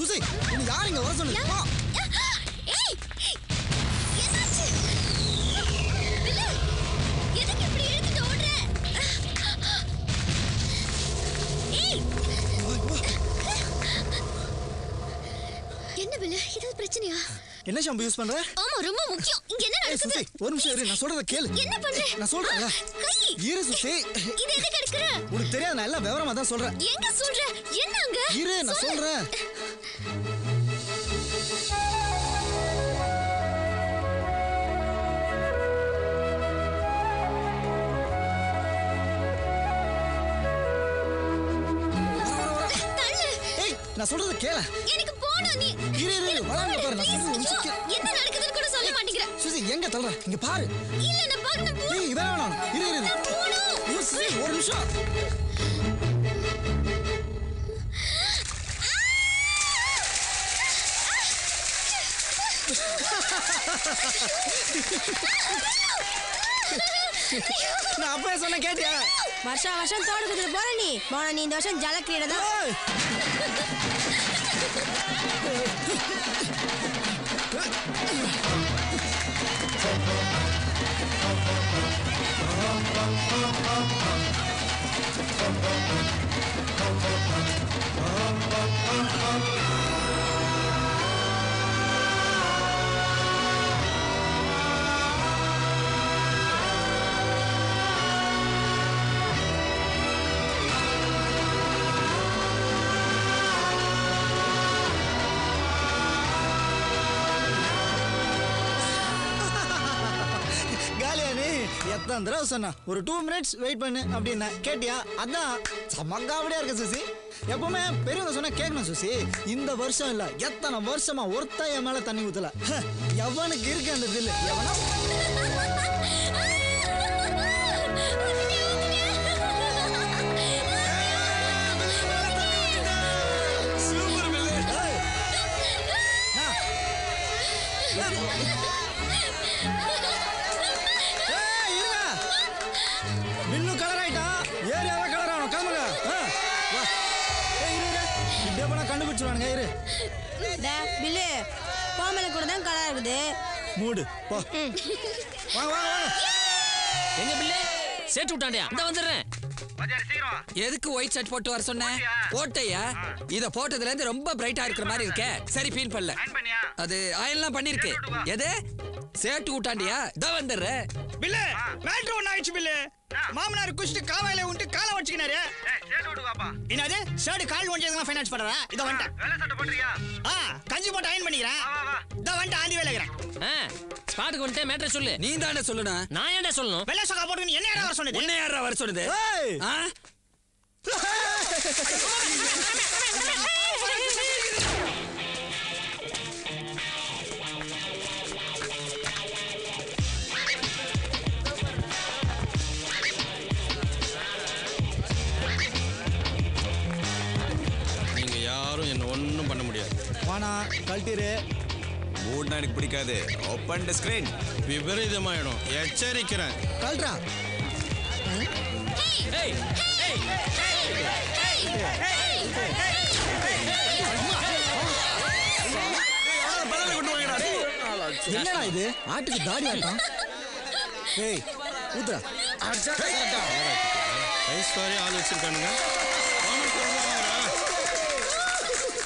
சுசி உன்னை யார் இங்க வர சொன்னது போ. ஏய் என்னாச்சு பில்லு எதுக்கு இப்படி இழுத்துட்டு ஓடுற ஏய் என்ன பில்லு ஏதாவது பிரச்சனையா என்ன ஷாம்பு யூஸ் பண்ற ஆமா ரொம்ப முக்கியம் இங்க என்ன ஏய் சுசி நடக்குது ஒரு நிமிஷம் இரு நான் சொல்றத கேளு என்ன பண்ற நான் சொல்றேன்ல கை இரு சுசி இது எதுக்கு எடுக்கிற உனக்கு தெரியாது நான் எல்லாம் விவரமா தான் சொல்றேன் எங்க சொல்ற என்ன அங்க இரு நான் சொல்லு. சொல்றேன் தள்ளு ஏய் நான் சொல்றத கேள எனக்கு போணும் நீ இரு, இரு, எனக்கு வராம போடு, பாரு, நான் please. சொல்றது ஒரு ஐயோ, நிமிஷம் என்ன நடக்குதுன்னு கூட சொல்ல மாட்டேங்கிற சுசி எங்க தள்ளுற இங்க பாரு இல்ல நான் பார்க்கணும் போ ஏய் இவன் வேணாம் இரு இரு நான் போணும் இரு சுசி ஒரு நிமிஷம் நான் அப்பவே சொன்ன கேட்டியா வருஷம் வருஷம் தோடு குதிரை போற நீ போன நீ இந்த வருஷம் ஜலக்கிரீட தான் ஏய்! காலியா நீ எத்தனை தடவை சொன்னா ஒரு டூ மினிட்ஸ் வெயிட் பண்ணு அப்படின்னா கேட்டியா அதான் சமங்காவடியா இருக்கு சுசி எப்பவுமே பெரியவங்க சொன்னா கேட்கணும் சுசி இந்த வருஷம் இல்ல எத்தனை வருஷமா ஒருத்தன் என் மேல தண்ணி ஊத்தல ஹ, எவனுக்கு இருக்கு அந்த தில்லு எவனா ஏய்! நான். ஏய், இருங்க. பில்லு கலர் ஆயிட்டா ஏரியாவே கலர் ஆகணும் கிளம்புங்க ஆ, வா. ஏய், இரு, இரு. இப்படியே போனா கண்டுபிடிச்சிருவானுங்க இரு டே, பில்லு கோமல கூட தான் கலர் இருக்குது மூடு போ வாங்க வாங்க வாங்க எங்க பிள்ளை சேர்த்து விட்டாண்டியா இந்த வந்துடுறேன் எதுக்கு ஒயிட் ஷர்ட் போட்டு வர சொன்னேன் போட்டையா இத போட்டதுல இருந்து ரொம்ப பிரைட்டா இருக்கிற மாதிரி இருக்கே சரி ஃபீல் பண்ணல அது ஆயில்லாம் பண்ணிருக்கு எது சேட்டு விட்டாண்டியா இதோ வந்துடுறேன் பில்லு மேட்ரு ஒண்ணு ஆயிடுச்சு பில்லு மாமனார் குடிச்சிட்டு காவாயில விட்டு காலை வச்சுக்கினாரு என்னது ஷர்ட் கால் ஒன்றதுக்கு ஃபைனான்ஸ் பண்றா இத வந்துட்டேன் ஆ கஞ்சி போட்டு அயன் பண்ணிக்கிறேன் இத வந்துட்டு ஆண்டி வேலைக்கிறேன் ஆ ஸ்பாட்டுக்கு வந்துட்டே மேட்ரை சொல்லு நீ தானே சொல்லணும் நான் ஏன்டா சொல்லணும் வெள்ளை சொக்கா போட்டு நீ என்ன இடம் வர சொன்னது உன்னை யாரா வர சொன்னது ஏய்! ஆ? நீங்க யாரும் என்ன ஒண்ணும் பண்ண முடியாது வானா கழட்டிரு மூட்னா எனக்கு பிடிக்காது ஓப்பன் த ஸ்கிரீன் விபரீதமாயிடும் எச்சரிக்கிறேன் கழட்டா ஏய் ஏய் என்னடா இது ஆட்டுக்கு தாடி ஆட்டம் ஏய் ஊத்துறா ஐஸ் மாதிரி ஆள் வச்சிருக்கானுங்க